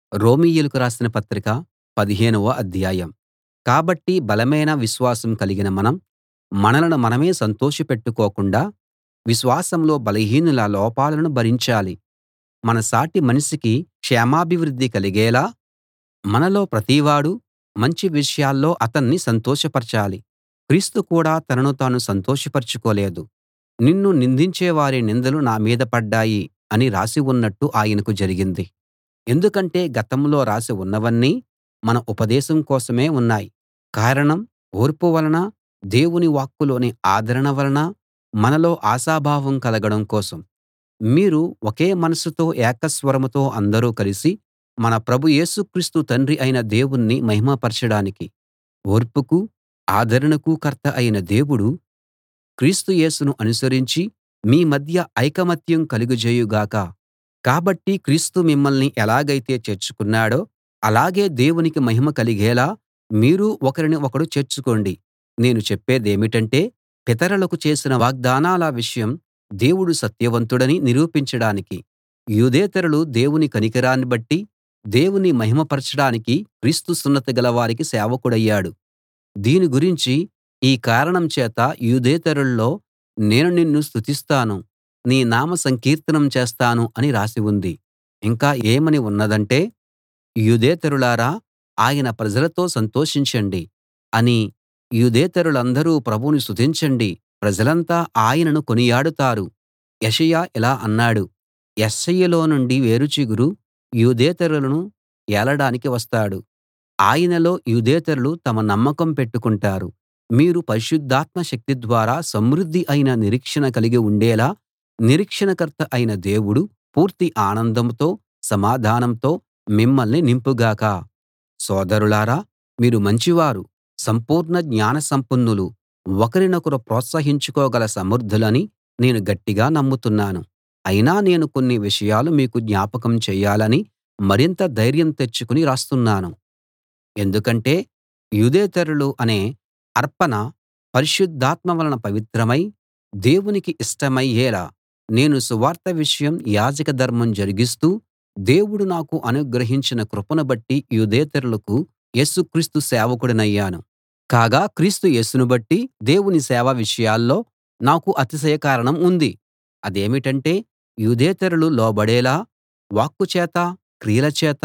రోమీయులకు రాసిన పత్రిక పదిహేనవ అధ్యాయం కాబట్టి బలమైన విశ్వాసం కలిగిన మనం మనలను మనమే సంతోషపెట్టుకోకుండా విశ్వాసంలో బలహీనుల లోపాలను భరించాలి మన సాటి మనిషికి క్షేమాభివృద్ధి కలిగేలా మనలో ప్రతివాడూ మంచి విషయాల్లో అతన్ని సంతోషపరచాలి క్రీస్తు కూడా తనను తాను సంతోషపరచుకోలేదు నిన్ను నిందించే వారి నిందలు నా మీద పడ్డాయి అని రాసి ఉన్నట్టు ఆయనకు జరిగింది ఎందుకంటే గతంలో రాసి ఉన్నవన్నీ మన ఉపదేశం కోసమే ఉన్నాయి కారణం ఓర్పు వలన దేవుని వాక్కులోని ఆదరణ వలన మనలో ఆశాభావం కలగడం కోసం మీరు ఒకే మనసుతో ఏకస్వరంతో అందరూ కలిసి మన ప్రభు యేసు క్రీస్తు తండ్రి అయిన దేవుణ్ణి మహిమపరచడానికి ఓర్పుకూ ఆదరణకూ కర్త అయిన దేవుడు క్రీస్తు యేసును అనుసరించి మీ మధ్య ఐకమత్యం కలుగజేయు గాక కాబట్టి క్రీస్తు మిమ్మల్ని ఎలాగైతే చేర్చుకున్నాడో అలాగే దేవునికి మహిమ కలిగేలా మీరు ఒకరిని ఒకడు చేర్చుకోండి నేను చెప్పేదేమిటంటే పితరులకు చేసిన వాగ్దానాల విషయం దేవుడు సత్యవంతుడని నిరూపించడానికి యూదేతరులు దేవుని కనికరాన్ని బట్టి దేవుని మహిమపరచడానికి క్రీస్తు సున్నతి గలవారికి సేవకుడయ్యాడు దీని గురించి ఈ కారణం చేత యూదేతరుల్లో నేను నిన్ను స్తుతిస్తాను నీ నామ సంకీర్తనం చేస్తాను అని రాసి ఉంది ఇంకా ఏమని ఉన్నదంటే యూదేతరులారా ఆయన ప్రజలతో సంతోషించండి అని యూదేతరులందరూ ప్రభువును స్తుతించండి ప్రజలంతా ఆయనను కొనియాడుతారు యెషయా ఇలా అన్నాడు యెష్షయిలో నుండి వేరుచిగురు యూదేతరులను ఏలడానికి వస్తాడు ఆయనలో యూదేతరులు తమ నమ్మకం పెట్టుకుంటారు మీరు పరిశుద్ధాత్మ శక్తి ద్వారా సమృద్ధి అయిన నిరీక్షణ కలిగి ఉండేలా నిరీక్షణకర్త అయిన దేవుడు పూర్తి ఆనందంతో సమాధానంతో మిమ్మల్ని నింపుగాక సోదరులారా మీరు మంచివారు సంపూర్ణ జ్ఞాన సంపన్నులు ఒకరినొకరు ప్రోత్సహించుకోగల సమర్థులని నేను గట్టిగా నమ్ముతున్నాను అయినా నేను కొన్ని విషయాలు మీకు జ్ఞాపకం చేయాలని మరింత ధైర్యం తెచ్చుకుని రాస్తున్నాను ఎందుకంటే యూదేతరులు అనే అర్పణ పరిశుద్ధాత్మ వలన పవిత్రమై దేవునికి ఇష్టమయ్యేలా నేను సువార్త విషయం యాజక ధర్మం జరిగిస్తూ దేవుడు నాకు అనుగ్రహించిన కృపను బట్టి యూదేతరులకు యేసు క్రీస్తు సేవకుడినయ్యాను కాగా క్రీస్తు యేసును బట్టి దేవుని సేవ విషయాల్లో నాకు అతిశయ కారణం ఉంది అదేమిటంటే యూదేతరులు లోబడేలా వాక్కు చేత క్రియల చేత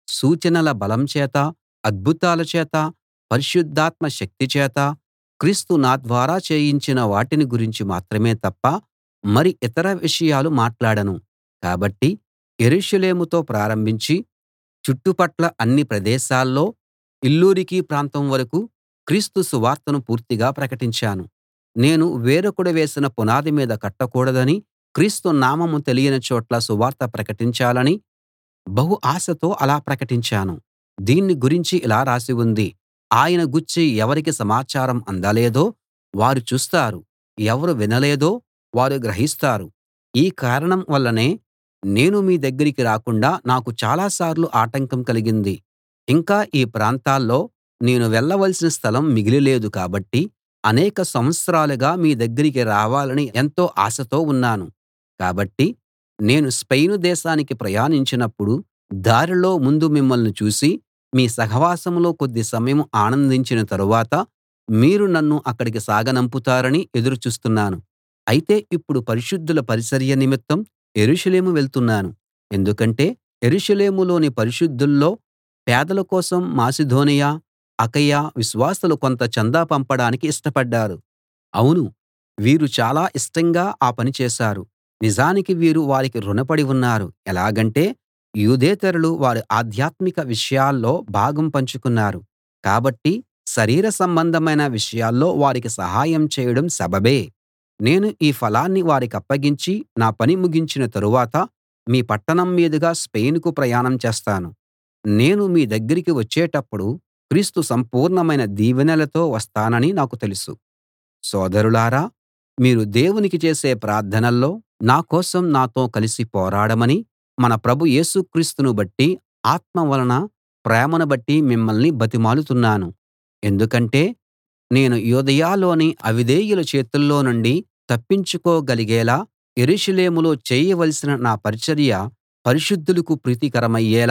సూచనల బలం చేత అద్భుతాల చేత పరిశుద్ధాత్మ శక్తి చేత క్రీస్తు నా ద్వారా చేయించిన వాటిని గురించి మాత్రమే తప్ప మరి ఇతర విషయాలు మాట్లాడను కాబట్టి యెరూషలేముతో ప్రారంభించి చుట్టుపట్ల అన్ని ప్రదేశాల్లో ఇల్లూరికు ప్రాంతం వరకూ క్రీస్తు సువార్తను పూర్తిగా ప్రకటించాను నేను వేరొకడు వేసిన పునాది మీద కట్టకూడదని క్రీస్తు నామం తెలియని చోట్ల సువార్త ప్రకటించాలని బహు ఆశతో అలా ప్రకటించాను దీన్ని గురించి ఇలా రాసి ఉంది ఆయన గూర్చి ఎవరికి సమాచారం అందలేదో వారు చూస్తారు ఎవరు వినలేదో వారు గ్రహిస్తారు ఈ కారణం వల్లనే నేను మీ దగ్గరికి రాకుండా నాకు చాలా సార్లు ఆటంకం కలిగింది ఇంకా ఈ ప్రాంతాల్లో నేను వెళ్ళవలసిన స్థలం మిగిలి లేదు కాబట్టి అనేక సంవత్సరాలుగా మీ దగ్గరికి రావాలని ఎంతో ఆశతో ఉన్నాను కాబట్టి నేను స్పెయిను దేశానికి ప్రయాణించినప్పుడు దారిలో ముందు మిమ్మల్ని చూసి మీ సహవాసంలో కొద్ది సమయం ఆనందించిన తరువాత మీరు నన్ను అక్కడికి సాగనంపుతారని ఎదురు చూస్తున్నాను అయితే ఇప్పుడు పరిశుద్ధుల పరిచర్య నిమిత్తం యెరూషలేము వెళ్తున్నాను ఎందుకంటే యెరూషలేములోని పరిశుద్ధుల్లో పేదల కోసం మాసిదోనియ అకయ విశ్వాసులు కొంత చందా పంపడానికి ఇష్టపడ్డారు అవును వీరు చాలా ఇష్టంగా ఆ పని చేశారు నిజానికి వీరు వారికి రుణపడి ఉన్నారు ఎలాగంటే యూదేతరులు వారి ఆధ్యాత్మిక విషయాల్లో భాగం పంచుకున్నారు కాబట్టి శరీర సంబంధమైన విషయాల్లో వారికి సహాయం చేయడం సబబే నేను ఈ ఫలాన్ని వారికప్పగించి నా పని ముగించిన తరువాత మీ పట్టణం మీదుగా స్పెయినుకు ప్రయాణం చేస్తాను నేను మీ దగ్గరికి వచ్చేటప్పుడు క్రీస్తు సంపూర్ణమైన దీవెనలతో వస్తానని నాకు తెలుసు సోదరులారా మీరు దేవునికి చేసే ప్రార్థనల్లో నా కోసం నాతో కలిసి పోరాడమని మన ప్రభు యేసు క్రీస్తును బట్టి ఆత్మ వలన ప్రేమను బట్టి మిమ్మల్ని బతిమాలుతున్నాను ఎందుకంటే నేను యూదయలోని అవిధేయుల చేతుల్లో నుండి తప్పించుకోగలిగేలా యెరూషలేములో చేయవలసిన నా పరిచర్య పరిశుద్ధులకు ప్రీతికరమయ్యేలా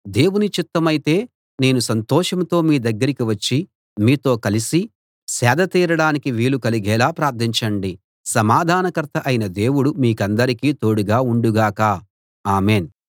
దేవుని చిత్తమైతే నేను సంతోషంతో మీ దగ్గరికి వచ్చి మీతో కలిసి సేద తీరడానికి వీలు కలిగేలా ప్రార్థించండి సమాధానకర్త అయిన దేవుడు మీకందరికీ తోడుగా ఉండు గాక ఆమేన్